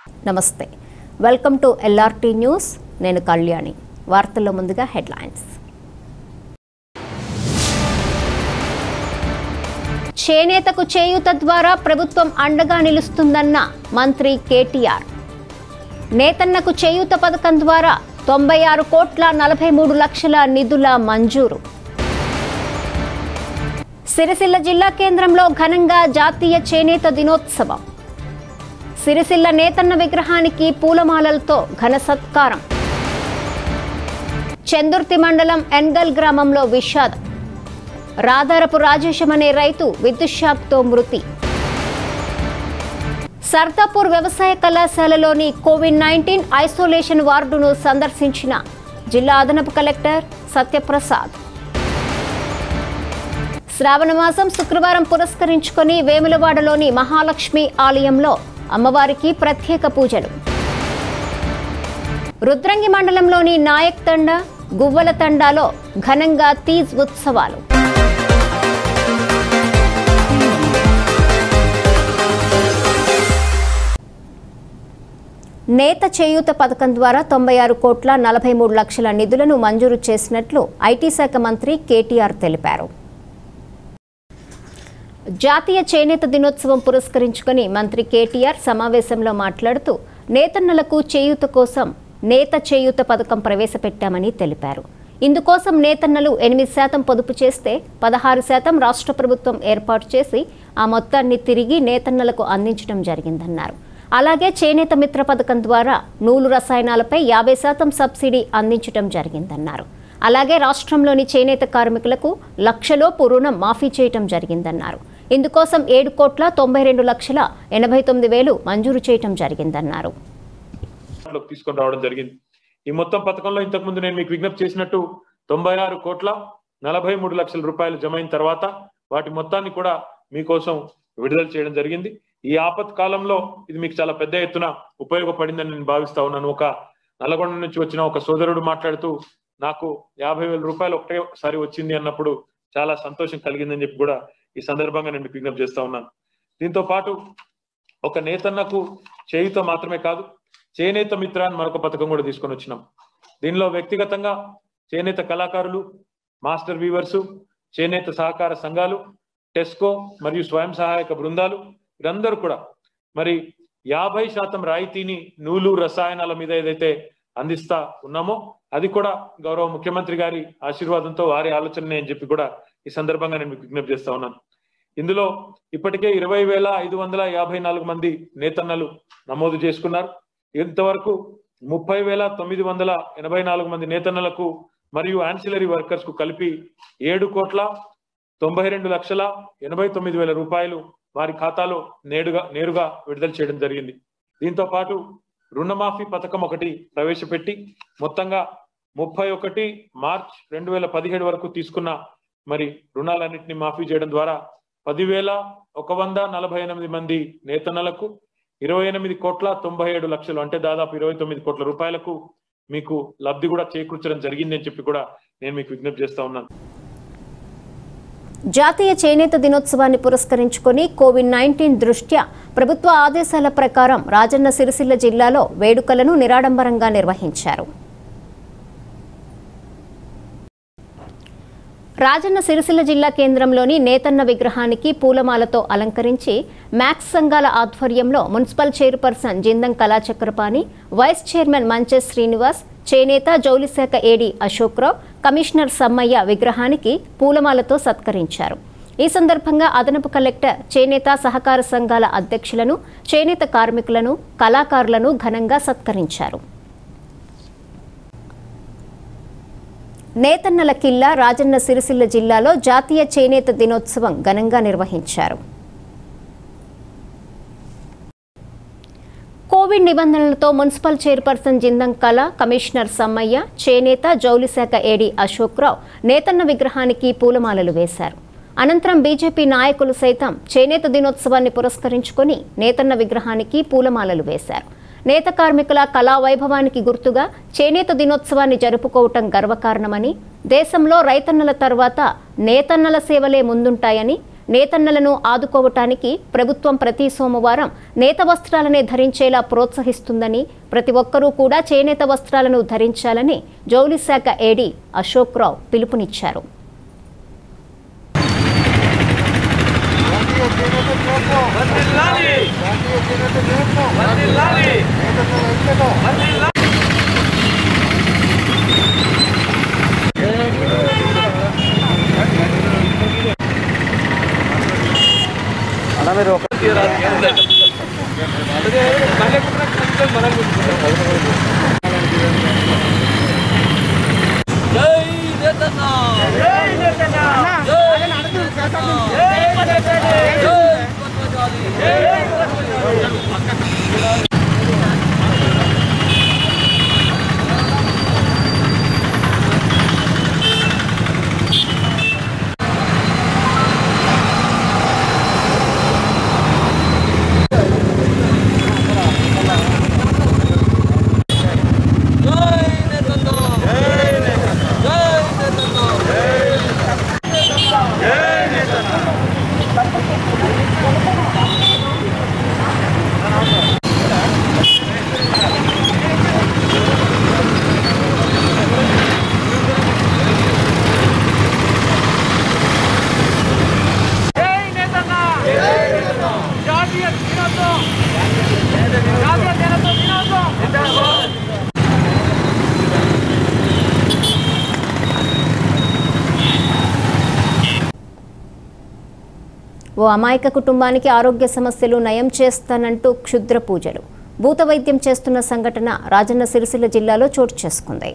నమస్తే welcome to LRT news నేను కళ్యాణి వార్తల్లో ముందుగా హెడ్లైన్స్ చేనేతకు చేయూత ద్వారా ప్రభుత్వం అండగా నిలుస్తుందన్న మంత్రి కేటీఆర్ నేతన్నకు చేయూత పథకం ద్వారా తొంభై ఆరు కోట్ల నలభై మూడు లక్షల నిధుల మంజూరు సిరిసిల్ల జిల్లా కేంద్రంలో ఘనంగా జాతీయ చేనేత దినోత్సవం సిరిసిల్ల నేతన్న విగ్రహానికి పూలమాలలతో ఘన సత్కారం చందుర్తి మండలం ఎన్గల్ గ్రామంలో విషాదం రాధారపు రాజేశం అనే రైతు విద్యుత్ షాక్తో మృతి సర్దాపూర్ వ్యవసాయ కళాశాలలోని కోవిడ్ నైన్టీన్ ఐసోలేషన్ వార్డును సందర్శించిన జిల్లా అదనపు కలెక్టర్ సత్యప్రసాద్ శ్రావణ మాసం శుక్రవారం పురస్కరించుకొని వేములవాడలోని మహాలక్ష్మి ఆలయంలో అమ్మవారికి ప్రత్యేక పూజలు రుద్రంగి మండలంలోని నాయక్ తండ గువ్వల తండాలో ఘనంగా తీజ్ ఉత్సవాలు నేత చేయూత పథకం ద్వారా తొంభై ఆరు కోట్ల నలభై మూడు లక్షల నిధులను మంజూరు చేసినట్లు ఐటీ శాఖ మంత్రి కేటీఆర్ తెలిపారు జాతీయ చేనేత దినోత్సవం పురస్కరించుకొని మంత్రి కేటీఆర్ సమావేశంలో మాట్లాడుతూ నేతన్నలకు చేయూత కోసం నేత చేయూత పథకం ప్రవేశపెట్టామని తెలిపారు ఇందుకోసం నేతన్నలు ఎనిమిది శాతం పొదుపు చేస్తే పదహారు శాతం రాష్ట్ర ప్రభుత్వం ఏర్పాటు చేసి ఆ మొత్తాన్ని తిరిగి నేతన్నలకు అందించడం జరిగిందన్నారు అలాగే చేనేత మిత్ర పథకం ద్వారా నూలు రసాయనాలపై యాభై శాతం సబ్సిడీ అందించడం జరిగిందన్నారు అలాగే రాష్ట్రంలోని చేనేత కార్మికులకు లక్షలోపు రుణం మాఫీ చేయటం జరిగిందన్నారు ఇందుకోసం ఏడు కోట్ల తొంభై రెండు లక్షల ఎనభై తొమ్మిది వేలు మంజూరు చేయటం జరిగిందన్నారు లోకి తీసుకొని రావడం జరిగింది ఈ మొత్తం పథకంలో ఇంతకు ముందు నేను మీకు విజ్ఞప్తి చేసినట్టు తొంభై ఆరు కోట్ల నలభై మూడు లక్షల రూపాయలు జమ అయిన తర్వాత వాటి మొత్తాన్ని కూడా మీకోసం విడుదల చేయడం జరిగింది ఈ ఆపత్ కాలంలో ఇది మీకు చాలా పెద్ద ఎత్తున ఉపయోగపడిందని నేను భావిస్తా ఉన్నాను ఒక నల్గొండ నుంచి వచ్చిన ఒక సోదరుడు మాట్లాడుతూ నాకు యాభై వేల రూపాయలు ఒకటేసారి వచ్చింది అన్నప్పుడు చాలా సంతోషం కలిగిందని చెప్పి కూడా ఈ సందర్భంగా నేను మీకు విజ్ఞప్తి చేస్తా ఉన్నాను దీంతో పాటు ఒక నేతన్నకు చేయుతో మాత్రమే కాదు చేనేత మిత్ర అని మరొక పథకం కూడా తీసుకొని వచ్చినాం దీనిలో వ్యక్తిగతంగా చేనేత కళాకారులు మాస్టర్ వీవర్స్ చేనేత సహకార సంఘాలు టెస్కో మరియు స్వయం సహాయక బృందాలు వీరందరూ కూడా మరి యాభై శాతం రాయితీని నూలు రసాయనాల మీద ఏదైతే అందిస్తా ఉన్నామో అది కూడా గౌరవ ముఖ్యమంత్రి గారి ఆశీర్వాదంతో వారి ఆలోచననే అని చెప్పి కూడా ఈ సందర్భంగా నేను మీకు విజ్ఞప్తి చేస్తా ఉన్నాను ఇందులో ఇప్పటికే ఇరవై వేల ఐదు వందల యాభై నాలుగు మంది నేతన్నలు నమోదు చేసుకున్నారు ఇంతవరకు ముప్పై వేల తొమ్మిది వందల ఎనభై నాలుగు మంది నేతన్నలకు మరియు ఆన్సిలరీ వర్కర్స్ కు కలిపి ఏడు కోట్ల తొంభై రెండు లక్షల ఎనభై తొమ్మిది వేల రూపాయలు వారి ఖాతాలో నేరుగా నేరుగా విడుదల చేయడం జరిగింది దీంతో పాటు రుణమాఫీ పథకం ఒకటి ప్రవేశపెట్టి మొత్తంగా ముప్పై ఒకటి మార్చ్ రెండు వేల పదిహేడు వరకు తీసుకున్న మరి రుణాలన్నింటినీ మాఫీ చేయడం ద్వారా పదివేల ఒక వంద నలభై ఎనిమిది మంది నేతన్నలకు ఇరవై ఎనిమిది కోట్ల తొంభై ఏడు లక్షలు అంటే దాదాపు ఇరవై తొమ్మిది కోట్ల రూపాయలకు మీకు లబ్ధి కూడా చేకూర్చడం జరిగింది అని చెప్పి కూడా నేను మీకు విజ్ఞప్తి చేస్తా ఉన్నాను జాతీయ చేనేత దినోత్సవాన్ని పురస్కరించుకొని కోవిడ్ నైన్టీన్ దృష్ట్యా ప్రభుత్వ ఆదేశాల ప్రకారం రాజన్న సిరిసిల్ల జిల్లాలో వేడుకలను నిరాడంబరంగా నిర్వహించారు రాజన్న సిరిసిల్ల జిల్లా కేంద్రంలోని నేతన్న విగ్రహానికి పూలమాలతో అలంకరించి మ్యాక్స్ సంఘాల ఆధ్వర్యంలో municipal chairperson జిందం Kala Chakrapani vice chairman munches Srinivas చేనేత జౌలిశాఖ ఏడీ అశోక్రావు కమిషనర్ సమ్మయ్య విగ్రహానికి పూలమాలతో సత్కరించారు ఈ సందర్భంగా అదనపు కలెక్టర్ చేనేత సహకార సంఘాల అధ్యక్షులను చేనేత కార్మికులను కళాకారులను ఘనంగా సత్కరించారు నేతన్నల కిల్లా రాజన్న సిరిసిల్ల జిల్లాలో జాతీయ చేనేత దినోత్సవం ఘనంగా నిర్వహించారు కోవిడ్ నిబంధనలతో municipal chairperson Jindam Kala commissioner Sammaiah చేనేత జౌలిశాఖ ఏడీ అశోక్రావు నేతన్న విగ్రహానికి పూలమాలలు వేశారు అనంతరం బీజేపీ నాయకులు సైతం చేనేత దినోత్సవాన్ని పురస్కరించుకొని నేతన్న విగ్రహానికి పూలమాలలు వేశారు నేత కార్మికుల కళా వైభవానికి గుర్తుగా చేనేత దినోత్సవాన్ని జరుపుకోవటం గర్వకారణమని దేశంలో రైతన్నల తర్వాత నేతన్నల సేవలే ముందుంటాయని నేతన్నలను ఆదుకోవటానికి ప్రభుత్వం ప్రతి సోమవారం నేత వస్త్రాలనే ధరించేలా ప్రోత్సహిస్తుందని ప్రతి ఒక్కరూ కూడా చేనేత వస్త్రాలను ధరించాలని జౌలి శాఖ ఏడీ అశోక్ రావు పిలుపునిచ్చారు జై నేతన్న జాతీయ దినోత్సవం జాతీయ దినోత్సవం దినోత్సవం ఓ అమాయక కుటుంబానికి ఆరోగ్య సమస్యలు నయం చేస్తానంటూ క్షుద్ర పూజలు భూత వైద్యం చేస్తున్న సంఘటన రాజన్న సిరిసిల్ల జిల్లాలో చోటు చేసుకుంది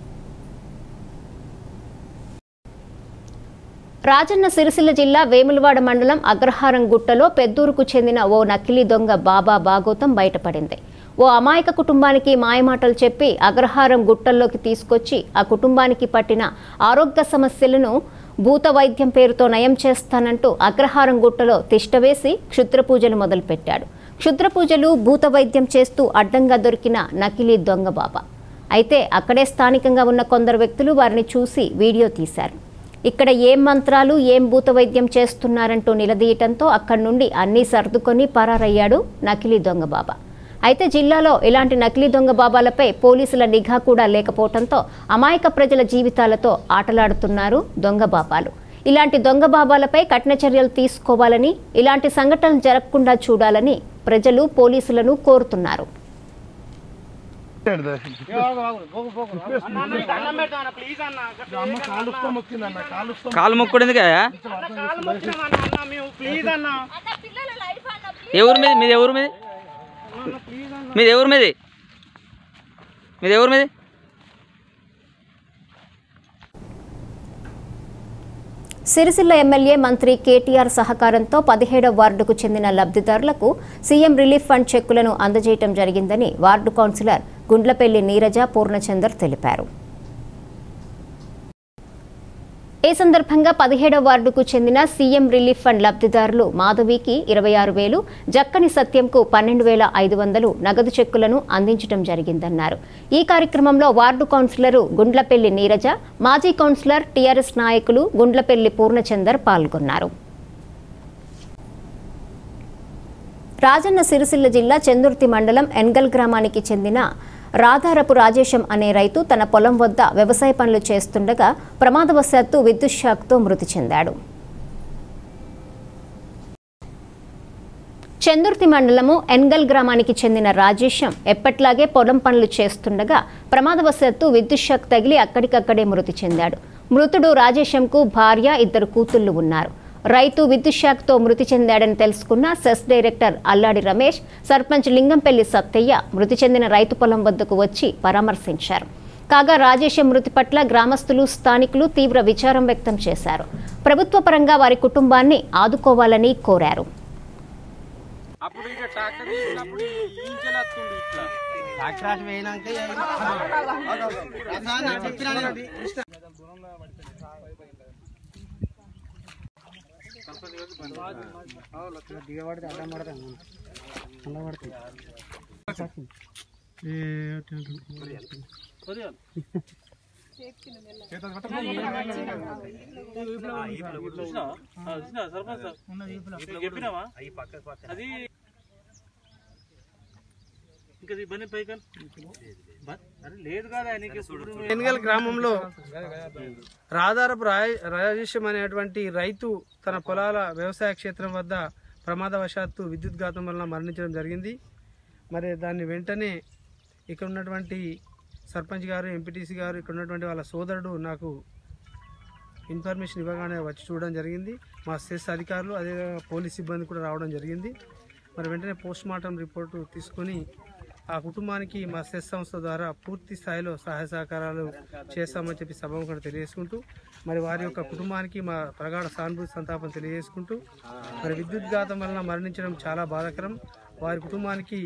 రాజన్న సిరిసిల్ల జిల్లా వేములవాడ మండలం అగ్రహారం గుట్టలో పెద్దూరుకు చెందిన ఓ నకిలీ దొంగ బాబా బాగోతం బయటపడింది ఓ అమాయక కుటుంబానికి మాయమాటలు చెప్పి అగ్రహారం గుట్టల్లోకి తీసుకొచ్చి ఆ కుటుంబానికి పట్టిన ఆరోగ్య సమస్యలను భూత వైద్యం పేరుతో నయం చేస్తానంటూ అగ్రహారం గుట్టలో తిష్టవేసి క్షుద్ర పూజలు మొదలుపెట్టాడు క్షుద్ర పూజలు భూత వైద్యం చేస్తూ అడ్డంగా దొరికిన నకిలీ దొంగ బాబా అయితే అక్కడే స్థానికంగా ఉన్న కొందరు వ్యక్తులు వారిని చూసి వీడియో తీశారు ఇక్కడ ఏం మంత్రాలు ఏం భూత వైద్యం చేస్తున్నారంటూ నిలదీయటంతో అక్కడి నుండి అన్నీ సర్దుకొని పరారయ్యాడు నకిలీ దొంగ బాబా అయితే జిల్లాలో ఇలాంటి నకిలీ దొంగ బాబాలపై పోలీసుల నిఘా కూడా లేకపోవడంతో అమాయక ప్రజల జీవితాలతో ఆటలాడుతున్నారు దొంగ బాబాలు ఇలాంటి దొంగ బాబాలపై కఠిన చర్యలు తీసుకోవాలని ఇలాంటి సంఘటనలు జరగకుండా చూడాలని ప్రజలు పోలీసులను కోరుతున్నారు అన్నం పెట్టాను ప్లీజ్ అన్న కాలు మొక్కుడు ఎందుకయ్యా కాలు మొక్కినాం అన్న అన్న మేము ప్లీజ్ అన్న ఏ ఊరు మీద మీది ఎవరు మీది మీది ఎవరు మీది మీది ఎవరు మీది సిరిసిల్ల ఎమ్మెల్యే మంత్రి కేటీఆర్ సహకారంతో పదిహేడవ వార్డుకు చెందిన లబ్ధిదారులకు సీఎం రిలీఫ్ ఫండ్ చెక్కులను అందజేయటం జరిగిందని వార్డు కౌన్సిలర్ గుండ్లపల్లి నీరజ పూర్ణచందర్ తెలిపారు ఈ సందర్భంగా పదిహేడవ వార్డుకు చెందిన సీఎం రిలీఫ్ ఫండ్ లబ్ధిదారులు మాధవికి ఇరవై ఆరు వేలు జక్కని సత్యంకు పన్నెండు వేల ఐదు వందలు నగదు చెక్కులను అందించడం జరిగిందన్నారు ఈ కార్యక్రమంలో వార్డు కౌన్సిలరు గుండ్లపల్లి నీరజ మాజీ కౌన్సిలర్ టీఆర్ఎస్ నాయకులు గుండ్లపల్లి పూర్ణచందర్ పాల్గొన్నారు రాజన్న సిరిసిల్ల జిల్లా చందుర్తి మండలం ఎన్గల్ గ్రామానికి చెందిన రాధారపు రాజేశం అనే రైతు తన పొలం వద్ద వ్యవసాయ పనులు చేస్తుండగా ప్రమాదవశాత్తు విద్యుత్ షాక్తో మృతి చెందాడు చందుర్తి మండలము ఎన్గల్ గ్రామానికి చెందిన రాజేశం ఎప్పట్లాగే పొలం పనులు చేస్తుండగా ప్రమాదవశాత్తు విద్యుత్ షాక్ తగిలి అక్కడికక్కడే మృతి చెందాడు మృతుడు రాజేశంకు భార్య ఇద్దరు కూతుళ్లు ఉన్నారు రైతు విద్యుత్ షాక్తో మృతి చెందాడని తెలుసుకున్న సెస్ డైరెక్టర్ అల్లాడి రమేష్ సర్పంచ్ లింగంపల్లి సత్తయ్య మృతి చెందిన రైతు పొలం వద్దకు వచ్చి పరామర్శించారు కాగా రాజేశం మృతి పట్ల గ్రామస్తులు స్థానికులు తీవ్ర విచారం వ్యక్తం చేశారు ప్రభుత్వ పరంగా వారి కుటుంబాన్ని ఆదుకోవాలని కోరారు అప్పుడు ఇక ట్రాక్టర్ తీసినప్పుడు ఇంచెలు వస్తుంది ఇట్లా చెప్పినావా అది ఇంకా ఇబ్బంది పైకి అరే లేదు కదా నీకు ఎన్గల్ గ్రామంలో రాధారపు రాయ రాజేశం అనేటువంటి రైతు తన పొలాల వ్యవసాయ క్షేత్రం వద్ద ప్రమాదవశాత్తు విద్యుత్ ఘాతం వలన మరణించడం జరిగింది మరి దాన్ని వెంటనే ఇక్కడ ఉన్నటువంటి సర్పంచ్ గారు ఎంపీటీసీ గారు ఇక్కడ ఉన్నటువంటి వాళ్ళ సోదరుడు నాకు ఇన్ఫర్మేషన్ ఇవ్వగానే వచ్చి చూడడం జరిగింది మా సెస్ అధికారులు అదే పోలీస్ సిబ్బంది కూడా రావడం జరిగింది మరి వెంటనే పోస్ట్ మార్టం రిపోర్టు తీసుకొని ఆ కుటుంబానికి మా సెస్ సంస్థ ద్వారా పూర్తి స్థాయిలో సహాయ సహకారాలు చేస్తామని చెప్పి సభముఖంగా తెలియజేసుకుంటూ మరి వారి యొక్క కుటుంబానికి మా ప్రగాఢ సానుభూతి సంతాపం తెలియజేసుకుంటూ మరి విద్యుత్ ఘాతం వలన మరణించడం చాలా బాధాకరం వారి కుటుంబానికి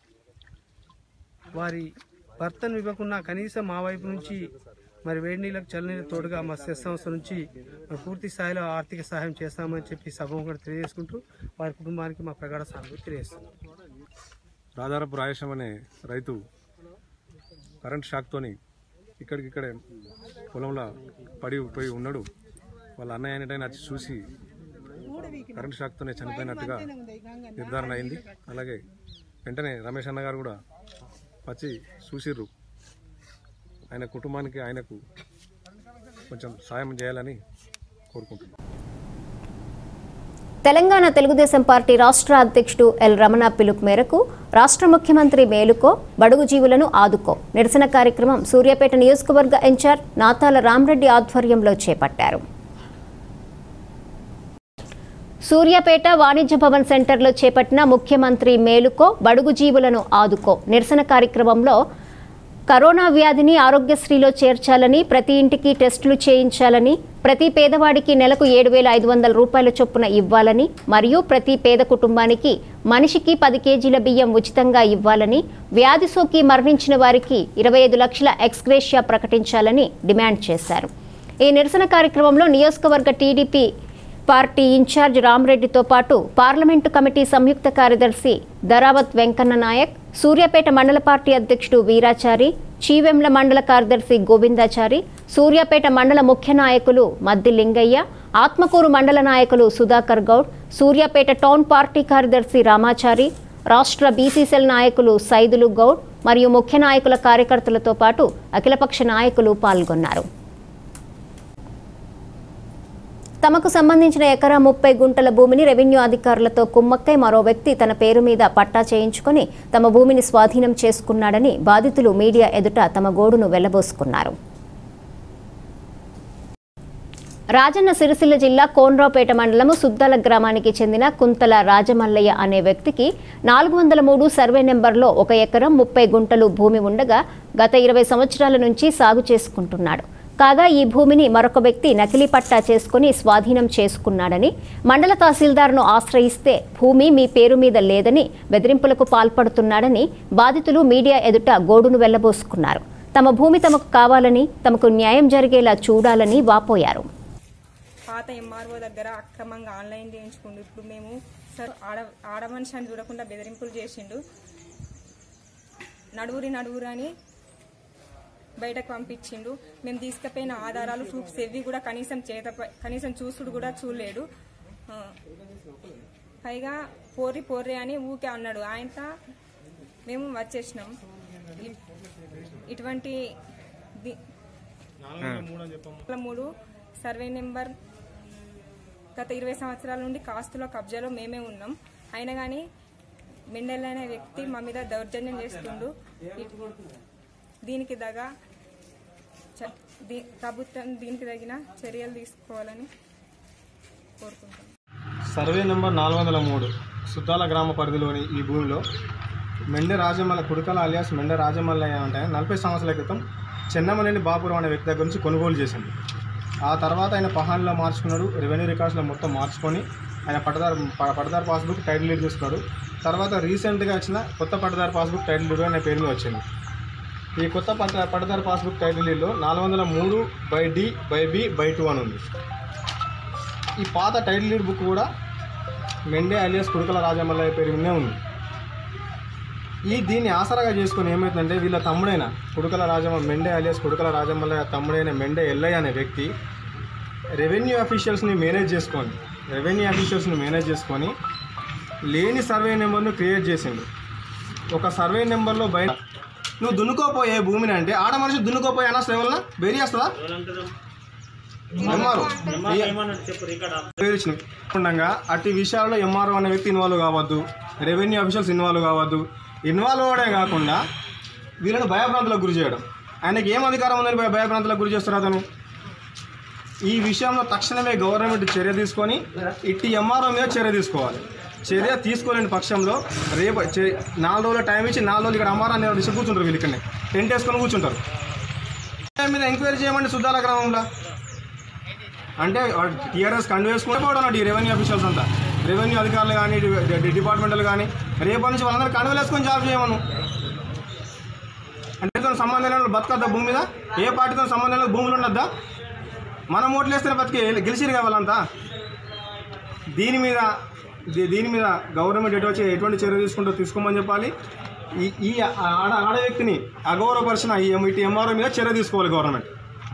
వారి భర్తను ఇవ్వకుండా కనీసం మా వైపు నుంచి మరి వేడి నీళ్ళకు చల్లనీళ్ళు తోడుగా మా సెస్ సంస్థ నుంచి మరి పూర్తి స్థాయిలో ఆర్థిక సహాయం చేస్తామని చెప్పి సభముఖంగా తెలియజేసుకుంటూ వారి కుటుంబానికి మా ప్రగాఢ సానుభూతి తెలియజేస్తున్నాం రాధారపు రాయేశం అనే రైతు కరెంట్ షాక్తోని ఇక్కడికిక్కడే పొలంలో పడి పోయి ఉన్నాడు వాళ్ళ అన్నయ్య అనేటైనా వచ్చి చూసి కరెంట్ షాక్తోనే చనిపోయినట్టుగా నిర్ధారణ అయింది అలాగే వెంటనే రమేష్ అన్న గారు కూడా వచ్చి చూసిర్రు ఆయన కుటుంబానికి ఆయనకు కొంచెం సాయం చేయాలని కోరుకుంటున్నాను తెలంగాణ తెలుగుదేశం పార్టీ రాష్ట్ర అధ్యక్షుడు ఎల్ రమణ పిలుపు మేరకు రాష్ట్ర ముఖ్యమంత్రి మేలుకో బడుగు జీవులను ఆదుకో నిరసన కార్యక్రమం సూర్యాపేట నియోజకవర్గ ఇన్ఛార్జ్ నాతాల రామరెడ్డి ఆధ్వర్యంలో చేపట్టారు సూర్యాపేట వాణిజ్య భవన్ సెంటర్లో చేపట్టిన ముఖ్యమంత్రి మేలుకో బడుగు జీవులను ఆదుకో నిరసన కార్యక్రమంలో కరోనా వ్యాధిని ఆరోగ్యశ్రీలో చేర్చాలని ప్రతి ఇంటికి టెస్టులు చేయించాలని ప్రతి పేదవాడికి నెలకు ఏడు వేల ఐదు వందల రూపాయల చొప్పున ఇవ్వాలని మరియు ప్రతి పేద కుటుంబానికి మనిషికి పది కేజీల బియ్యం ఉచితంగా ఇవ్వాలని వ్యాధి సోకి మరణించిన వారికి ఇరవై ఐదు లక్షల ఎక్స్గ్రేషియా ప్రకటించాలని డిమాండ్ చేశారు ఈ నిరసన కార్యక్రమంలో నియోజకవర్గ టీడీపీ పార్టీ ఇన్ఛార్జ్ రామరెడ్డితో పాటు పార్లమెంటు కమిటీ సంయుక్త కార్యదర్శి దరావత్ వెంకన్న నాయక్ సూర్యాపేట మండల పార్టీ అధ్యక్షుడు వీరాచారి చీవెంల మండల కార్యదర్శి గోవిందాచారి సూర్యాపేట మండల ముఖ్య నాయకులు మద్ది లింగయ్య ఆత్మకూరు మండల నాయకులు సుధాకర్ గౌడ్ సూర్యాపేట టౌన్ పార్టీ కార్యదర్శి రామాచారి రాష్ట్ర బీసీసీఎల్ నాయకులు సైదులు గౌడ్ మరియు ముఖ్య నాయకుల కార్యకర్తలతో పాటు అఖిలపక్ష నాయకులు పాల్గొన్నారు తమకు సంబంధించిన ఎకరా ముప్పై గుంటల భూమిని రెవెన్యూ అధికారులతో కుమ్మక్కై మరో వ్యక్తి తన పేరు మీద పట్టా చేయించుకొని తమ భూమిని స్వాధీనం చేసుకున్నాడని బాధితులు మీడియా ఎదుట తమ గోడును వెళ్లబోసుకున్నారు రాజన్న సిరిసిల్ల జిల్లా కోన్రావుపేట మండలము సుద్దాల గ్రామానికి చెందిన కుంతల రాజమల్లయ్య అనే వ్యక్తికి నాలుగు వందల మూడు సర్వే నెంబర్లో ఒక ఎకరం ముప్పై గుంటలు భూమి ఉండగా గత ఇరవై సంవత్సరాల నుంచి సాగు చేసుకుంటున్నాడు కాగా ఈ భూమిని మరొక వ్యక్తి నకిలీ పట్టా చేసుకుని స్వాధీనం చేసుకున్నాడని మండల తహసీల్దార్ను ఆశ్రయిస్తే భూమి మీ పేరు మీద లేదని బెదిరింపులకు పాల్పడుతున్నాడని బాధితులు మీడియా ఎదుట గోడును వెళ్లబోసుకున్నారు తమ భూమి తమకు కావాలని తమకు న్యాయం జరిగేలా చూడాలని వాపోయారు పాత ఎంఆర్ఓ దగ్గర అక్రమంగా ఆన్లైన్ చేయించుకుండు ఇప్పుడు మేము సార్ ఆడ ఆడ మనిషి అని చూడకుండా బెదిరింపులు చేసిండు నడువురి నడువురు అని బయటకు పంపించిండు మేము తీసుకుపోయిన ఆధారాలు ప్రూఫ్స్ ఎవి కూడా కనీసం చేత కనీసం చూసుడు కూడా చూడలేడు ఆ, పైగా పోర్రి పోర్రి అని ఊకే అన్నాడు ఆయనతో మేము వచ్చేసినాం ఇ- ఇటువంటి ది- మూడు సర్వే నెంబర్ గత ఇరవై సంవత్సరాల నుండి కాస్తులో కబ్జాలో మేమే ఉన్నాం అయినా కానీ మెండల్ అనే వ్యక్తి మా మీద దౌర్జన్యం చేస్తుండు ఇట్- దీనికి తగ చ- దీ- ప్రభుత్వం దీనికి తగిన చర్యలు తీసుకోవాలని కోరుకుంటున్నాం సర్వే నెంబర్ నాలుగు వందల మూడు సుద్దాల గ్రామ పరిధిలోని ఈ భూమిలో మెండె రాజమల్ల కుడుకల అలియాస్ మెండె రాజమల్లయ్య అంటే నలభై సంవత్సరాల క్రితం చెన్నమనేని బాపురం అనే వ్యక్తి దగ్గర నుంచి కొనుగోలు చేసింది ఆ తర్వాత ఆయన పహాన్లో మార్చుకున్నాడు రెవెన్యూ రికార్డ్స్లో మొత్తం మార్చుకొని ఆయన పట్టదారు ప- పట్టదారు పాస్బుక్ టైటిల్ లీడ్ తీసుకున్నాడు తర్వాత రీసెంట్గా వచ్చిన కొత్త పట్టదారు పాస్బుక్ టైటిల్ లీడ్ అనే పేరు మీద వచ్చింది ఈ కొత్త పట్ట పట్టదారు పాస్బుక్ టైటిల్ లీడ్లో నాలుగు వందల మూడు by D by B by two అని ఉంది ఈ పాత టైటిల్ లీడ్ బుక్ కూడా మెండే అలియాస్ కుడుకల రాజమల్లయ్య పేరు మీదే ఉంది ఈ దీన్ని ఆసరాగా చేసుకొని ఏమవుతుందంటే వీళ్ళ తమ్ముడైన కుడుకల రాజమ్మ మెండే అలియాస్ కుడుకల రాజమ్మల తమ్ముడైన మెండే ఎల్లయ్య అనే వ్యక్తి రెవెన్యూ అఫీషియల్స్ని మేనేజ్ చేసుకొని రెవెన్యూ అఫీషియల్స్ని మేనేజ్ చేసుకొని లేని సర్వే నెంబర్ను క్రియేట్ చేసిండు ఒక సర్వే నెంబర్లో బయట నువ్వు దున్నుకోపోయే భూమిని అంటే ఆడ మనిషి దున్నుకోపోయే అన్న సేవలన బేరీ వస్తుందా ఎంఆర్ఓ ఉండగా అట్టి విషయాల్లో ఎంఆర్ఓ అనే వ్యక్తి ఇన్వాల్వ్ కావద్దు రెవెన్యూ అఫీషియల్స్ ఇన్వాల్వ్ కావద్దు ఇన్వాల్వ్ అవడే కాకుండా వీళ్ళని భయభ్రాంతులకు గురి చేయడం ఆయనకి ఏం అధికారం ఉందని భయ భయభ్రాంతులకు గురి చేస్తారు అతను ఈ విషయంలో తక్షణమే గవర్నమెంట్ చర్య తీసుకొని ఇట్టి ఎంఆర్ఓ మీద చర్య తీసుకోవాలి చర్య తీసుకోలేని పక్షంలో రేపు చే- నాలుగు రోజుల టైం ఇచ్చి నాలుగు రోజులు ఇక్కడ ఎంఆర్ఓ అనేది తీసుకు కూర్చుంటారు వీళ్ళు ఇక్కడనే టెంట్ వేసుకొని కూర్చుంటారు దాని మీద ఎంక్వైరీ చేయమండి సుద్దాల గ్రామంలో అంటే టీఆర్ఎస్ కండు వేసుకుంటే పోవడం అన్నట్టు ఈ రెవెన్యూ ఆఫీసర్స్ అంతా రెవెన్యూ అధికారులు కానీ డి- డి- డిపార్ట్మెంట్లు కానీ రేపటి నుంచి వాళ్ళందరూ కండువలు వేసుకొని జాబ్ చేయమను అంటే దానికి సంబంధం లేని వాళ్ళు బతకద్దా భూమి మీద ఏ పార్టీతో సంబంధం లేని భూములు ఉండద్దా మనం ఓట్లు వేస్తే బతికి గెలిచిరు కావాలంతా దీని మీద దీ- దీని మీద గవర్నమెంట్ ఎటు వచ్చి ఎటువంటి చర్య తీసుకుంటూ తీసుకోమని చెప్పాలి ఈ ఈ ఆడ ఆడ వ్యక్తిని అగౌరవపరిచిన ఈ ఇటు ఎంఆర్ఓ మీద చర్య తీసుకోవాలి గవర్నమెంట్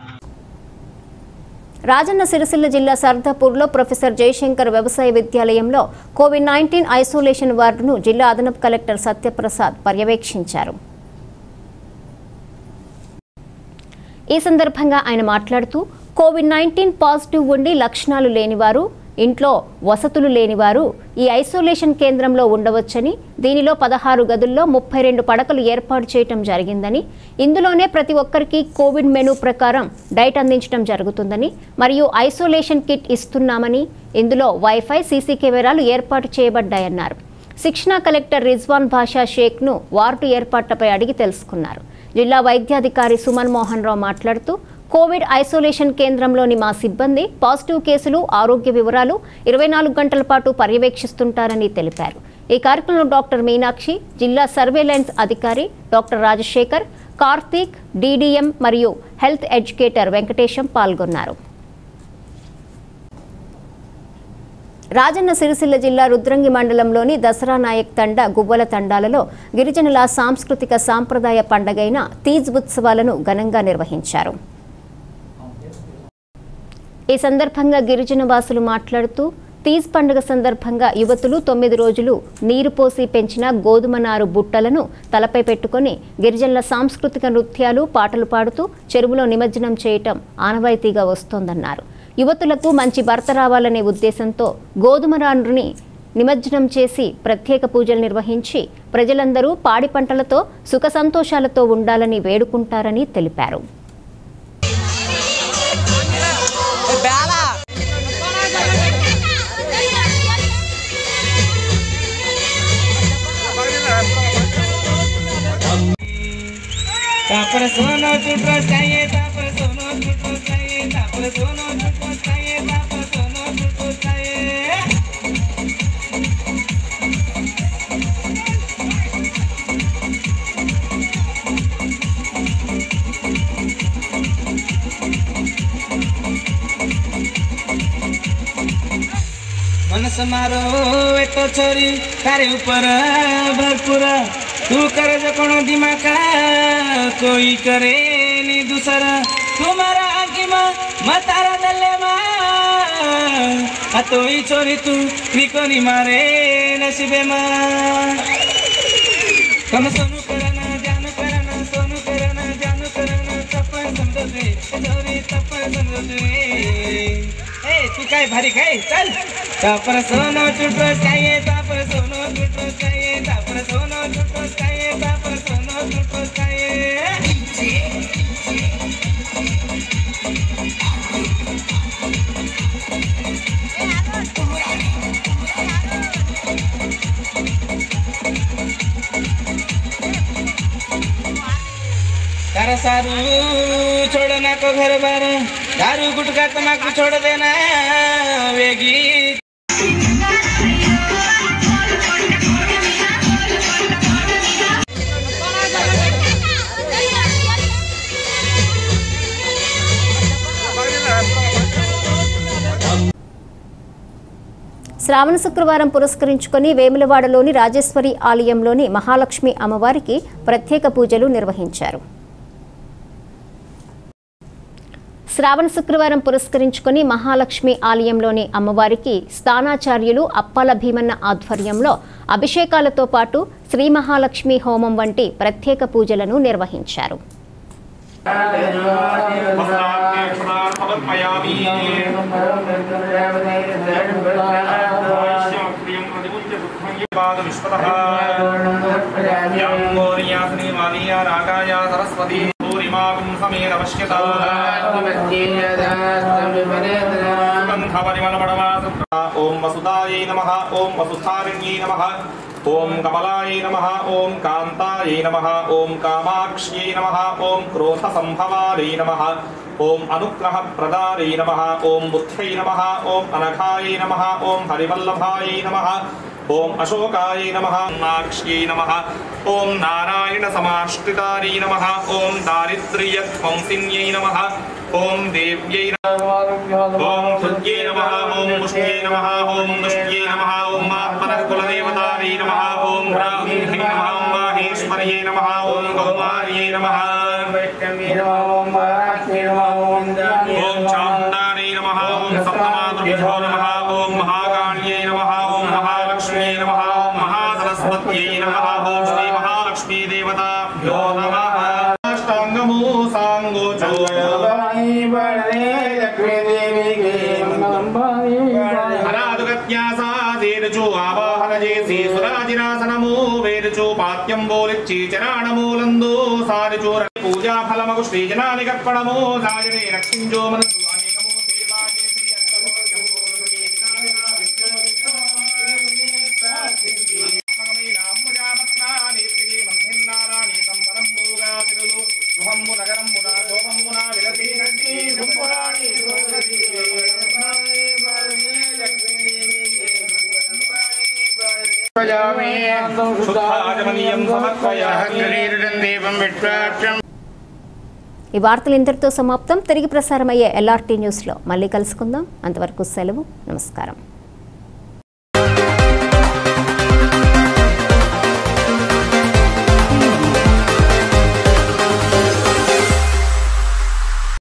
రాజన్న సిరిసిల్ల జిల్లా సర్దాపూర్లో ప్రొఫెసర్ జయశంకర్ వ్యవసాయ విద్యాలయంలో కోవిడ్ నైన్టీన్ ఐసోలేషన్ వార్డును జిల్లా అదనపు కలెక్టర్ సత్యప్రసాద్ పర్యవేక్షించారు ఈ సందర్భంగా ఆయన మాట్లాడుతూ కోవిడ్ నైన్టీన్ పాజిటివ్ ఉండి లక్షణాలు లేనివారు ఇంట్లో వసతులు లేనివారు ఈ ఐసోలేషన్ కేంద్రంలో ఉండవచ్చని దీనిలో పదహారు గదుల్లో ముప్పై రెండు పడకలు ఏర్పాటు చేయటం జరిగిందని ఇందులోనే ప్రతి ఒక్కరికి కోవిడ్ మెనూ ప్రకారం డైట్ అందించడం జరుగుతుందని మరియు ఐసోలేషన్ కిట్ ఇస్తున్నామని ఇందులో వైఫై సీసీ కెమెరాలు ఏర్పాటు చేయబడ్డాయన్నారు శిక్షణా కలెక్టర్ రిజ్వాన్ భాషా షేక్ను వార్డు ఏర్పాట్లపై అడిగి తెలుసుకున్నారు జిల్లా వైద్యాధికారి సుమన్ మోహన్ రావు మాట్లాడుతూ కోవిడ్ ఐసోలేషన్ కేంద్రంలోని మా సిబ్బంది పాజిటివ్ కేసులు ఆరోగ్య వివరాలు ఇరవై నాలుగు గంటల పాటు పర్యవేక్షిస్తుంటారని తెలిపారు ఈ కార్యక్రమంలో డాక్టర్ మీనాక్షి జిల్లా సర్వేలెన్స్ అధికారి డాక్టర్ రాజశేఖర్ కార్తీక్ డీడీఎం మరియు హెల్త్ ఎడ్యుకేటర్ వెంకటేశం పాల్గొన్నారు రాజన్న సిరిసిల్ల జిల్లా రుద్రంగి మండలంలోని దసరా నాయక్ తండ గువ్వల తండాలలో గిరిజనుల సాంస్కృతిక సాంప్రదాయ పండగైన తీజ్ ఉత్సవాలను ఘనంగా నిర్వహించారు ఈ సందర్భంగా గిరిజన వాసులు మాట్లాడుతూ తీజ్ పండుగ సందర్భంగా యువతులు తొమ్మిది రోజులు నీరు పోసి పెంచిన గోధుమ నారు బుట్టలను తలపై పెట్టుకొని గిరిజనుల సాంస్కృతిక నృత్యాలు పాటలు పాడుతూ చెరువులో నిమజ్జనం చేయటం ఆనవాయితీగా వస్తోందన్నారు యువతులకు మంచి భర్త రావాలనే ఉద్దేశంతో గోధుమ నారుని నిమజ్జనం చేసి ప్రత్యేక పూజలు నిర్వహించి ప్రజలందరూ పాడి పంటలతో సుఖ సంతోషాలతో ఉండాలని వేడుకుంటారని తెలిపారు तापर सोनो छुटो चाहिए तापर सोनो छुटो चाहिए तापर सोनो छुटो चाहिए तापर सोनो छुटो चाहिए मन समारो एतो छोरी तारे ऊपर भरपूर तू कर जो कोनो दिमाग कोई करे नहीं दूसरा तुम्हारा आगे माँ मतारा दले माँ आ तो ही छोरी तू त्रिकोणी मारे नसीबे माँ कम सोनू करना जानू करना सोनू करना जानू करना तपन समझो दे छोरी तपन समझो दे ए तू काय भारी काय चल तापर सोनो छुटो चाहिए तापर सोनो छुटो चाहिए तापर सोनो छुटो चाहिए तापर सोनो छुटो चाहिए तारा सारू छोड़ ना को घर बार दारू गुटखा तमाकू छोड़ देना वेगी శ్రావణ శుక్రవారం పురస్కరించుకొని వేములవాడలోని రాజేశ్వరి ఆలయంలోని మహాలక్ష్మి అమ్మవారికి ప్రత్యేక పూజలు నిర్వహించారు శ్రావణ శుక్రవారం పురస్కరించుకొని మహాలక్ష్మి ఆలయంలోని అమ్మవారికి స్థానాచార్యులు అప్పాల భీమన్న ఆధ్వర్యంలో అభిషేకాలతో పాటు శ్రీ మహాలక్ష్మి హోమం వంటి ప్రత్యేక పూజలను నిర్వహించారు सरस्वती भूरिमागुं समेत पश्यता ఓం వసుదాయై నమ ఓం వసుధారిణ్యై నమ ఓం కమలాయై నమ ఓం కాంతాయై నమ ఓం కామాక్ష్యై నమ ఓం క్రోధ సంభవాయై నమ ఓం అనుగ్రహ ప్రదాయై నమ ఓం బుద్ధై నమ ఓం అనఘాయై నమ ఓం హరివల్లభాయై నమ ఓం అశోకాయ నమ నాక్ష్యై నమ ఓం నారాయణ సమాశ్రితాయై నమ ఓం దారిద్ర్య ధ్వంసిన్యై నమ ఓం దేవ్యై ఓం దుర్గ్యై నమ ఓం పుష్ట్యై నమ ఓం దుష్ట్యై నమ ఓం ఆత్మనః కులదేవతాయై నమ ఓం హ్రాంహై నమ ఓం మాహేశ్వర్యై నమ ఓం గౌమార్యై నమ ఓం చాముండానై నమ ఓం సప్తమాతృభ్యో నమ ఓం మహాకాళ్యై నమ ఓం మహాలక్ష్మ్యై నమ ఓం మహాసరస్వత్యై నమ ఓం శ్రీ మహాలక్ష్మీ దేవతాభ్యో నమ అష్టాంగమో సాంగోచో అనాదుగత్యాసాదేరుచు ఆవాహన చేసి సురాజినాసనము వేరుచు పాత్యం బోలిచ్చి చరాణమూలందు సారుచు పూజా ఫలమగు శ్రీజనాని కర్పణము సాయనే రక్షించో మనసు అనేకము సేవా చేసి అగ్రమో జంబో శ్రీజనానిగా విష్ణుమగమైన అమ్ముజాపత్నాని శ్రీ మంధిన్నారాణి సంవరంబుగా తిరులు గృహంబు నగరంబున శోభంబున విలసి గట్టి శంపురాణి శుద్ధాజమనీయం సమర్పయ ఈ వార్తలు ఇంతటితో సమాప్తం తిరిగి ప్రసారమయ్యే ఎల్ఆర్టీ న్యూస్లో మళ్ళీ కలుసుకుందాం అంతవరకు సెలవు నమస్కారం